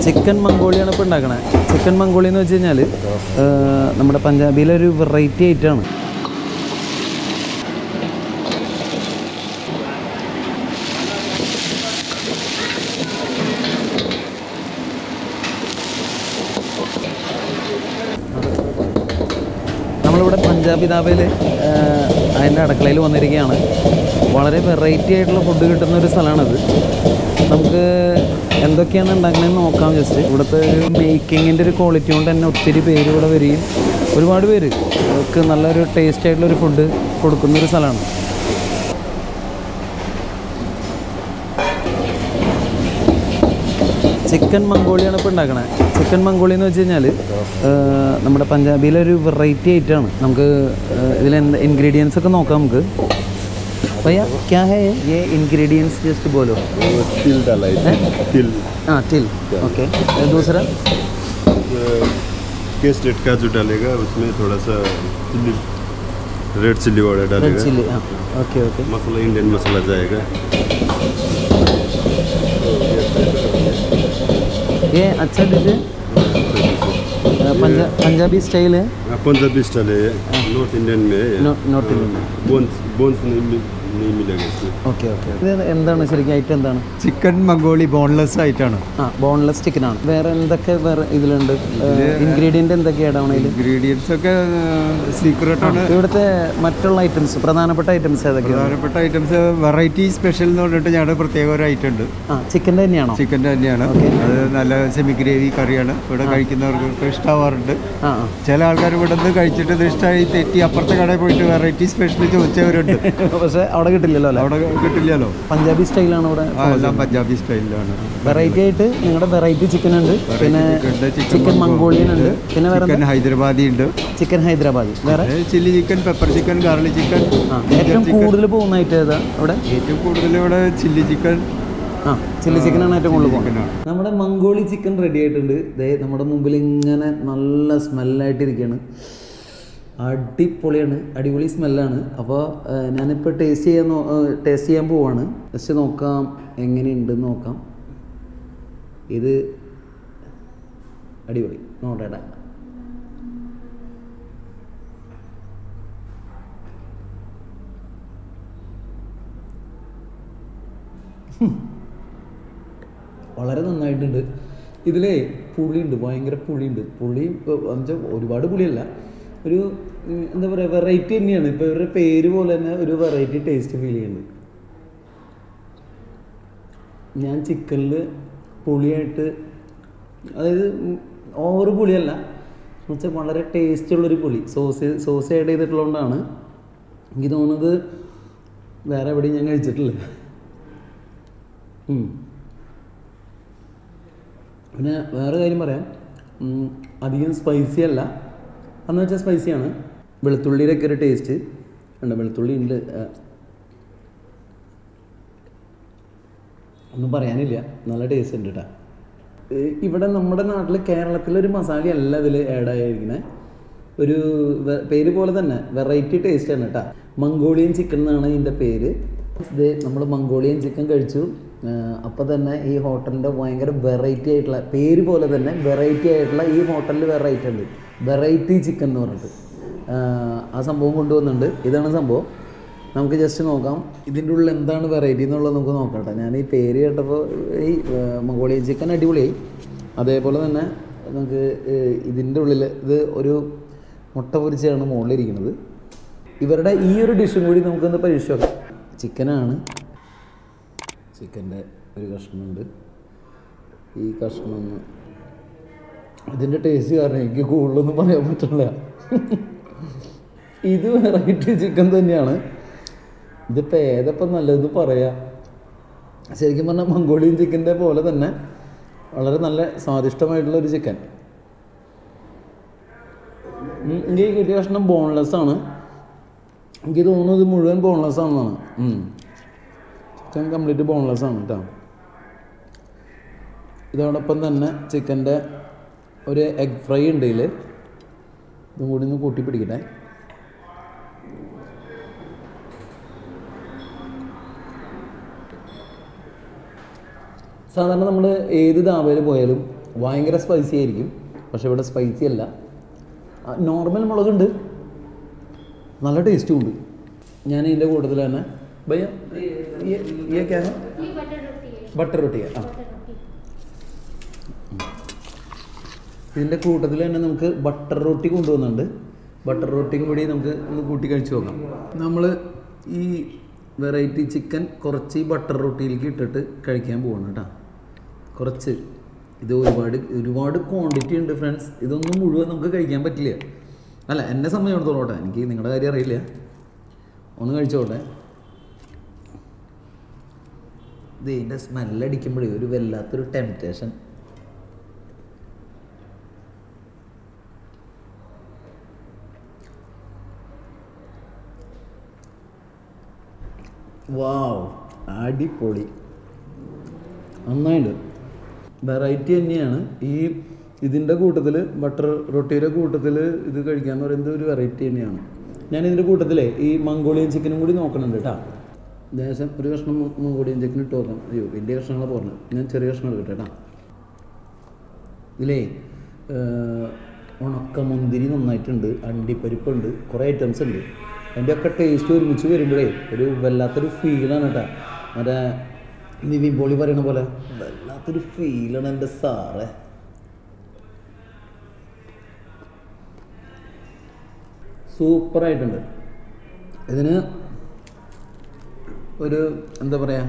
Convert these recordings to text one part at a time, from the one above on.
Chicken മംഗോളിയാണ് ഇപ്പോൾ ഉണ്ടാക്കണത് chicken മംഗോളി എന്ന് വെച്ച് കഴിഞ്ഞാൽ നമ്മുടെ പഞ്ചാബിയിലെ ഒരു വെറൈറ്റി ഐറ്റമാണ് നമ്മളിവിടെ പഞ്ചാബി ധാബയിൽ അതിൻ്റെ അടുക്കളയിൽ വന്നിരിക്കുകയാണ് വളരെ വെറൈറ്റി ആയിട്ടുള്ള ഫുഡ് കിട്ടുന്ന ഒരു സ്ഥലമാണിത് നമുക്ക് എന്തൊക്കെയാണ് ഉണ്ടാക്കണതെന്ന് നോക്കാം ജസ്റ്റ് ഇവിടുത്തെ ഒരു മേക്കിങ്ങിൻ്റെ ഒരു ക്വാളിറ്റി കൊണ്ട് തന്നെ ഒത്തിരി പേര് ഇവിടെ വരികയും ഒരുപാട് പേര് അവർക്ക് നല്ലൊരു ടേസ്റ്റ് ആയിട്ടുള്ള ഒരു ഫുഡ് കൊടുക്കുന്ന ഒരു സ്ഥലമാണ് ചിക്കൻ മംഗോളിയാണ് ഇപ്പോൾ ഉണ്ടാക്കണത് ചിക്കൻ മംഗോളി എന്ന് വെച്ച് കഴിഞ്ഞാൽ നമ്മുടെ പഞ്ചാബിയിലെ ഒരു വെറൈറ്റി ഐറ്റമാണ് നമുക്ക് ഇതിൽ എന്താ ഇൻഗ്രീഡിയൻസ് ഒക്കെ നോക്കാം നമുക്ക് भैया क्या है ये ये इंग्रेडिएंट्स जस्ट बोलो वो तिल डाला है तिल हाँ टिल ओके दूसरा केस रेड काजू डालेगा उसमें थोड़ा सा chilli red chilli powder red डालेगा चिल्ली हाँ okay okay masala Indian masala जाएगा ये अच्छा डिश है पंजा पंजाबी स्टाइल है हाँ, पंजाबी स्टाइल है नॉर्थ इंडियन में है नॉ- नॉर्थ इंडियन में बोन्स बोन्स नहीं मिल- नहीं मिलेगा इसमें ഓക്കെ ഓക്കെ ഇത് എന്താണ് ശരിക്കും ഐറ്റം എന്താണ് ചിക്കൻ മംഗോളി ബോൺലെസ് ആയിട്ടാണ് ആ ബോൺലെസ് ചിക്കനാണ് വേറെ എന്തൊക്കെ വേറെ ഇതിലുണ്ട് ഇൻഗ്രീഡിയൻറ്റ് എന്തൊക്കെയാണ് ഇതിൽ ഇൻഗ്രീഡിയൻസ് ഒക്കെ സീക്രട്ട് ആണ് ഇവിടുത്തെ മറ്റുള്ള ഐറ്റംസ് പ്രധാനപ്പെട്ട ഐറ്റംസ് ഏതൊക്കെയാണ് പ്രധാനപ്പെട്ട ഐറ്റംസ് വെറൈറ്റി സ്പെഷ്യൽ എന്ന് പറഞ്ഞിട്ട് ഞങ്ങളുടെ പ്രത്യേക ഒരു ഐറ്റം ഉണ്ട് ആ ചിക്കൻ്റെ തന്നെയാണോ ചിക്കൻ്റെ തന്നെയാണ് അത് നല്ല സെമി ഗ്രേവി കറിയാണ് ഇവിടെ കഴിക്കുന്നവർക്ക് ഇഷ്ടമാവാറുണ്ട് ആ ആ ചില ആൾക്കാർ ഇവിടെ നിന്ന് കഴിച്ചിട്ട് ഇത് ഇഷ്ടമായി തെറ്റി അപ്പുറത്തെ കടയിൽ പോയിട്ട് വെറൈറ്റി സ്പെഷ്യൽ ചോദിച്ചവരുണ്ട് പക്ഷേ അവിടെ കിട്ടില്ലല്ലോ അല്ലേ അവിടെ കിട്ടില്ലല്ലോ പഞ്ചാബി സ്റ്റൈലാണ് ഇവിടെ ആ എല്ലാം പഞ്ചാബി സ്റ്റൈലിലാണ് വെറൈറ്റി ആയിട്ട് നിങ്ങളുടെ വെറൈറ്റി ചിക്കൻ ഉണ്ട് പിന്നെ ചിക്കൻ മംഗോളിയൻ ഉണ്ട് പിന്നെ വേറെ ചിക്കൻ ഹൈദരാബാദി ഉണ്ട് ചിക്കൻ ഹൈദരാബാദി വേറെ chilli chicken pepper chicken garlic chicken ആ ഏറ്റവും കൂടുതൽ പോകുന്ന ഐറ്റം ഏതാ ഇവിടെ ഏറ്റവും കൂടുതൽ ഇവിടെ ചില്ലി ചിക്കൻ ആ ചില്ലി ചിക്കനാണ് ഏറ്റവും കൂടുതൽ പോകുന്നത് ചിക്കനാണ് നമ്മുടെ മംഗോളി ചിക്കൻ റെഡി ആയിട്ടുണ്ട് ദേ നമ്മുടെ മുമ്പിൽ ഇങ്ങനെ നല്ല സ്മെല്ലായിട്ടിരിക്കുകയാണ് അടിപൊളിയാണ് അടിപൊളി സ്മെല്ലാണ് അപ്പോൾ ഞാനിപ്പോൾ ടേസ്റ്റ് ചെയ്യാൻ ടേസ്റ്റ് ചെയ്യാൻ പോവാണ് ജസ്റ്റ് നോക്കാം എങ്ങനെയുണ്ടെന്ന് നോക്കാം ഇത് അടിപൊളി നോട്ടേടാ വളരെ നന്നായിട്ടുണ്ട് ഇതിലേ പുളിയുണ്ട് ഭയങ്കര പുളിയുണ്ട് പുളി എന്നുവെച്ചാൽ ഒരുപാട് പുളിയല്ല ഒരു ഉം, എന്താ പറയുക വെറൈറ്റി തന്നെയാണ് ഇപ്പോൾ ഇവരുടെ പേര് പോലെ തന്നെ ഒരു വെറൈറ്റി ടേസ്റ്റ് ഫീൽ ചെയ്യുന്നുണ്ട് ഞാൻ ചിക്കനിൽ പുളിയായിട്ട് അതായത് ഓവർ പുളിയല്ല എന്നുവെച്ചാൽ വളരെ ടേസ്റ്റ് ഉള്ളൊരു പുളി സോസ് സോസ് ആഡ് ചെയ്തിട്ടുള്ളതുകൊണ്ടാണ് എനിക്ക് തോന്നുന്നത് വേറെ എവിടെയും ഞാൻ കഴിച്ചിട്ടില്ല ഉം. പിന്നെ വേറെ കാര്യം പറയാം ഉം, അധികം സ്പൈസി അല്ല എന്ന് വെച്ചാൽ സ്പൈസിയാണ് വെളുത്തുള്ളിയുടെ ഒക്കെ ഒരു ടേസ്റ്റ് ഉണ്ട് വെളുത്തുള്ളി ഉണ്ട് ആ. ഒന്നും പറയാനില്ല നല്ല ടേസ്റ്റ് ഉണ്ട് കേട്ടോ ഇവിടെ നമ്മുടെ നാട്ടിൽ കേരളത്തിലൊരു മസാലയല്ല ഇതിൽ ആഡ് ആയിരിക്കുന്നത് ഒരു വെ- പേര് പോലെ തന്നെ വെറൈറ്റി ടേസ്റ്റ് ആണ് കേട്ടോ മംഗോളിയൻ ചിക്കൻ എന്നാണ് ഇതിൻ്റെ പേര് ഇത് നമ്മൾ മംഗോളിയൻ ചിക്കൻ കഴിച്ചു അപ്പോൾ തന്നെ ഈ ഹോട്ടലിൻ്റെ ഭയങ്കര വെറൈറ്റി ആയിട്ടുള്ള പേര് പോലെ തന്നെ വെറൈറ്റി ആയിട്ടുള്ള ഈ ഹോട്ടലിൽ വെറൈറ്റി ഉണ്ട് വെറൈറ്റി ചിക്കൻ എന്ന് പറഞ്ഞിട്ട് ആ, ആ സംഭവം കൊണ്ടുവന്നിട്ടുണ്ട് ഇതാണ് സംഭവം നമുക്ക് ജസ്റ്റ് നോക്കാം ഇതിൻ്റെ ഉള്ളിൽ എന്താണ് വെറൈറ്റി എന്നുള്ളത് നമുക്ക് നോക്കാം കേട്ടോ ഞാൻ ഈ പേര് കേട്ടപ്പോൾ ഈ മംഗോളിയൻ ചിക്കൻ അടിപൊളിയായി അതേപോലെ തന്നെ നമുക്ക് ഏഹ്, ഇതിൻ്റെ ഉള്ളിൽ ഇത് ഒരു മുട്ട പൊരിച്ചാണ് മുകളിലിരിക്കുന്നത് ഇവരുടെ ഈ ഒരു ഡിഷും കൂടി നമുക്കൊന്ന് പരീക്ഷിച്ച് നോക്കാം ചിക്കനാണ് ചിക്കൻ്റെ ഒരു കഷ്ണമുണ്ട് ഈ കഷ്ണം ഒന്ന് ഇതിൻ്റെ ടേസ്റ്റ് കാരണം എനിക്ക് കൂടുതലൊന്നും പറയാൻ പറ്റില്ല ഇത് വെറൈറ്റി ചിക്കൻ തന്നെയാണ് ഇതിപ്പോൾ ഏതപ്പം നല്ലത് പറയാ ശരിക്കും പറഞ്ഞാൽ മംഗോളിയൻ ചിക്കൻ്റെ പോലെ തന്നെ വളരെ നല്ല സ്വാദിഷ്ടമായിട്ടുള്ള ഒരു ചിക്കൻ ഉം, എനിക്ക് ഈ കിട്ടിയ കഷ്ണം ബോൺലെസ് ആണ് എനിക്ക് തോന്നുന്നു ഇത് മുഴുവൻ ബോൺലെസ് ആണെന്നാണ് ചിക്കൻ കംപ്ലീറ്റ് ബോൺലെസ് ആണ് കേട്ടോ ഇതോടൊപ്പം തന്നെ ചിക്കൻ്റെ ഒരു എഗ് ഫ്രൈ ഉണ്ട് ഇതിൽ ഇതും കൂടി ഒന്ന് കൂട്ടി പിടിക്കട്ടെ സാധാരണ നമ്മൾ ഏത് ധാബയിൽ പോയാലും ഭയങ്കര സ്പൈസി ആയിരിക്കും പക്ഷെ ഇവിടെ സ്പൈസി അല്ല നോർമൽ മുളകുണ്ട് നല്ല ടേസ്റ്റും ഉണ്ട് ഞാൻ ഇതിൻ്റെ കൂട്ടത്തിൽ തന്നെ ഭയ്യ ये- ये क्या है ये बटर रोटी है ബട്ടർ റൊട്ടി ആ बटर रोटी ഇതിൻ്റെ കൂട്ടത്തിൽ തന്നെ നമുക്ക് ബട്ടർ റൊട്ടി കൊണ്ടുവന്നുണ്ട് ബട്ടർ റൊട്ടിയും കൂടി നമുക്ക് ഒന്ന് കൂട്ടി കഴിച്ച് നോക്കാം നമ്മൾ ഈ വെറൈറ്റി ചിക്കൻ കുറച്ച് ഈ ബട്ടർ റൊട്ടിയിലേക്ക് ഇട്ടിട്ട് കഴിക്കാൻ പോകണം കേട്ടോ കുറച്ച് ഇത് ഒരുപാട് ഒരുപാട് ക്വാണ്ടിറ്റി ഉണ്ട് ഫ്രണ്ട്സ് ഇതൊന്നും മുഴുവൻ നമുക്ക് കഴിക്കാൻ പറ്റില്ല അല്ല എന്നെ സംബന്ധിച്ചിടത്തോളം കേട്ടോ എനിക്ക് നിങ്ങളുടെ കാര്യം അറിയില്ല ഒന്ന് കഴിച്ചോട്ടെ ഇത് ഇതിൻ്റെ സ്മെല്ലടിക്കുമ്പോഴേ ഒരു വല്ലാത്തൊരു ടെംപ്റ്റേഷൻ വാവ് അടിപൊളി നന്നായിട്ട് വെറൈറ്റി തന്നെയാണ് ഈ ഇതിൻ്റെ കൂട്ടത്തിൽ ബട്ടർ റൊട്ടിയുടെ കൂട്ടത്തിൽ ഇത് കഴിക്കാന്ന് പറയുന്നത് ഒരു വെറൈറ്റി തന്നെയാണ് ഞാൻ ഇതിൻ്റെ കൂട്ടത്തിലേ ഈ മംഗോളിയൻ ചിക്കനും കൂടി നോക്കണുണ്ട് കേട്ടോ ദേശം ഒരു കഷ്ണം മ- മംഗോളിയൻ ചിക്കൻ ഇട്ട് നോക്കാം അയ്യോ വലിയ കഷ്ണങ്ങളെ പറഞ്ഞു ഞാൻ ചെറിയ കഷ്ണം എടുക്കട്ടെ കേട്ടോ ഇതിലേ ഏഹ്, ഉണക്കമുന്തിരി നന്നായിട്ടുണ്ട് അണ്ടിപ്പരിപ്പുണ്ട് കുറേ ഐറ്റംസ് ഉണ്ട് അതിൻ്റെ ഒക്കെ ടേസ്റ്റ് ഒരുമിച്ച് വരുമ്പോഴേ ഒരു വല്ലാത്തൊരു ഫീലാണ് കേട്ടോ മറ്റേ നിവിൻ പോളി പറയണ പോലെ വല്ലാത്തൊരു ഫീലാണ് എൻ്റെ സാറേ സൂപ്പറായിട്ടുണ്ട് ഇതിന് ഒരു എന്താ പറയുക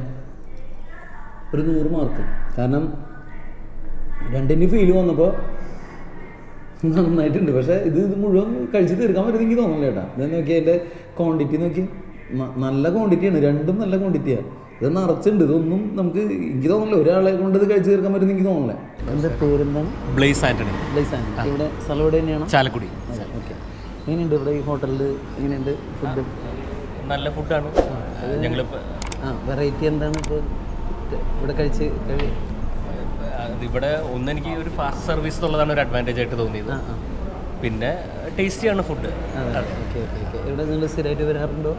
ഒരു നൂറ് മാർക്ക് കാരണം രണ്ടിന് ഫീൽ വന്നപ്പോൾ നന്നായിട്ടുണ്ട് പക്ഷേ ഇത് ഇത് മുഴുവൻ കഴിച്ച് തീർക്കാൻ പറ്റുമെന്ന് എനിക്ക് തോന്നുന്നില്ല ചേട്ടാ ഇത് നോക്കി അതിൻ്റെ ക്വാണ്ടിറ്റി നോക്കി ന- നല്ല ക്വാണ്ടിറ്റിയാണ് രണ്ടും നല്ല ക്വാണ്ടിറ്റിയാണ് ഇത് നിറച്ചുണ്ട് ഇതൊന്നും നമുക്ക് എനിക്ക് തോന്നുന്നില്ല ഒരാളെ കൊണ്ട് ഇത് കഴിച്ച് തീർക്കാൻ പറ്റുമെന്ന് എനിക്ക് തോന്നുന്നില്ല എൻ്റെ പേരെന്താണ് ബ്ലേസ് ആന്റണി ലൈസാൻ ഇവിടെ സ്ഥലം ഇവിടെ തന്നെയാണ് ചാലക്കുടി ഓക്കെ എങ്ങനെയുണ്ട് ഇവിടെ ഈ ഹോട്ടലിൽ എങ്ങനെയുണ്ട് ഫുഡ് നല്ല ഫുഡാണ് ഞങ്ങളിപ്പോൾ ആ വെറൈറ്റി എന്താണ് ഇപ്പോൾ ഇവിടെ കഴിച്ച് കഴി ഇവിടെ ഒന്ന് എനിക്ക് ഒരു ഫാസ്റ്റ് സർവീസ് എന്നുള്ളതാണ് ഒരു അഡ്വാൻറ്റേജ് ആയിട്ട് തോന്നിയത് ആ ആ പിന്നെ ടേസ്റ്റിയാണ് ഫുഡ് അതെ ഓക്കെ ഓക്കെ ഓക്കെ ഇവിടെ നിങ്ങൾ സ്ഥിരമായിട്ട് വരാറുണ്ടോ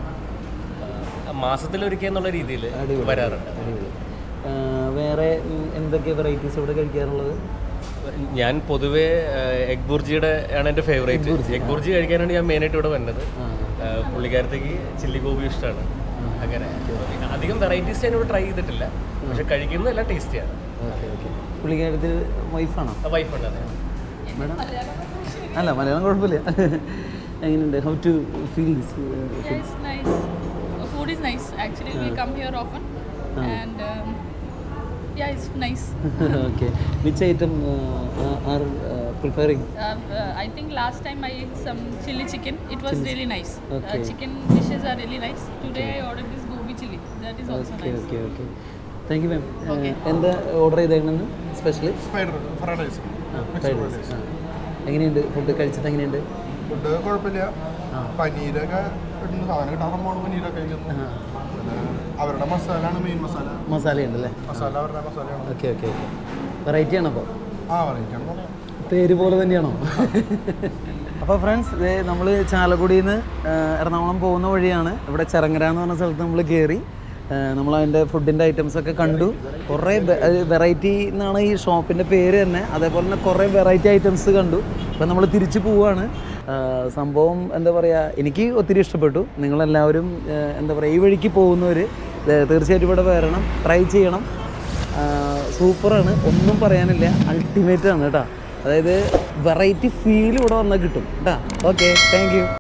മാസത്തിലൊരിക്കൽ എന്നുള്ള രീതിയിൽ അടിപൊളി. വരാറുണ്ട് അടിപൊളി ആ, വേറെ ഉം, എന്തൊക്കെ വെറൈറ്റീസ് ഇവിടെ കഴിക്കാറുള്ളത് ഞാൻ പൊതുവേ എഗ് ബുർജിയുടെ ആണ് എൻ്റെ ഫേവറേറ്റ് എഗ് ബുർജി കഴിക്കാനാണ് ഞാൻ മെയിനായിട്ട് ഇവിടെ വന്നത് ആ ആ, പുള്ളിക്കാരത്തേക്ക് ചില്ലി ഗോബി ഇഷ്ടമാണ് അങ്ങനെ അധികം വെറൈറ്റീസ് ഞാൻ ഇവിടെ ട്രൈ ചെയ്തിട്ടില്ല പക്ഷെ കഴിക്കുന്നതെല്ലാം ടേസ്റ്റിയാണ് ഓക്കെ ഓക്കെ പുള്ളിക്കാരത്തിൽ വൈഫാണോ വൈഫുണ്ട് അതെ മേഡം അല്ല മലയാളം കുഴപ്പമില്ല എങ്ങനെയുണ്ട് how to feel this Yeah, it's nice. Uh, food is nice. Actually, we come here often, and um, yeah, it's nice. Okay which item are preferring Uh, uh, I think last time I ate some chili chicken. It was really nice. Okay. Uh, chicken dishes are really nice. Today I ordered this gobi chili. That is also okay nice. Okay okay thank you ma'am Okay. എന്താ order ചെയ്തേക്കണെന്ന് specially spider fried rice fried rice എങ്ങനെയുണ്ട് food കഴിച്ചിട്ട് എങ്ങനെയുണ്ട് food കുഴപ്പമില്ല പനീരൊക്കെ ഇടുന്ന സാധനം കിട്ടാൻ സംഭവമാണ് പനീരൊക്കെ ഇരിക്കുന്നത്. പിന്നെ അവരുടെ മസാലയാണ് മെയിൻ മസാല മസാല ഉണ്ടല്ലേ മസാല അവരുടെ മസാലയാണ് ഓക്കെ ഓക്കെ ഓക്കെ വെറൈറ്റി ആണോ അപ്പോൾ ആ വെറൈറ്റിയാണ് പറയാം പേര് പോലെ തന്നെയാണോ അപ്പോൾ ഫ്രണ്ട്സ് നമ്മൾ ചാലക്കുടിയിൽ നിന്ന് എറണാകുളം പോകുന്ന വഴിയാണ് ഇവിടെ ചെറങ്ങര എന്ന് പറഞ്ഞ സ്ഥലത്ത് നമ്മൾ കയറി നമ്മൾ അതിൻ്റെ ഫുഡിൻ്റെ ഐറ്റംസ് ഒക്കെ കണ്ടു കുറേ വെറൈറ്റി എന്നാണ് ഈ ഷോപ്പിൻ്റെ പേര് തന്നെ അതേപോലെ തന്നെ കുറേ വെറൈറ്റി ഐറ്റംസ് കണ്ടു അപ്പോൾ നമ്മൾ തിരിച്ചു പോവുകയാണ് ആ, സംഭവം എന്താ പറയുക എനിക്ക് ഒത്തിരി ഇഷ്ടപ്പെട്ടു നിങ്ങളെല്ലാവരും ആ, എന്താ പറയുക ഈ വഴിക്ക് പോകുന്നവർ തീർച്ചയായിട്ടും ഇവിടെ വരണം ട്രൈ ചെയ്യണം സൂപ്പറാണ് ഒന്നും പറയാനില്ല അൾട്ടിമേറ്റ് ആണ് കേട്ടോ അതായത് വെറൈറ്റി ഫീൽ ഇവിടെ വന്നാൽ കിട്ടും കേട്ടോ ഓക്കെ താങ്ക് യു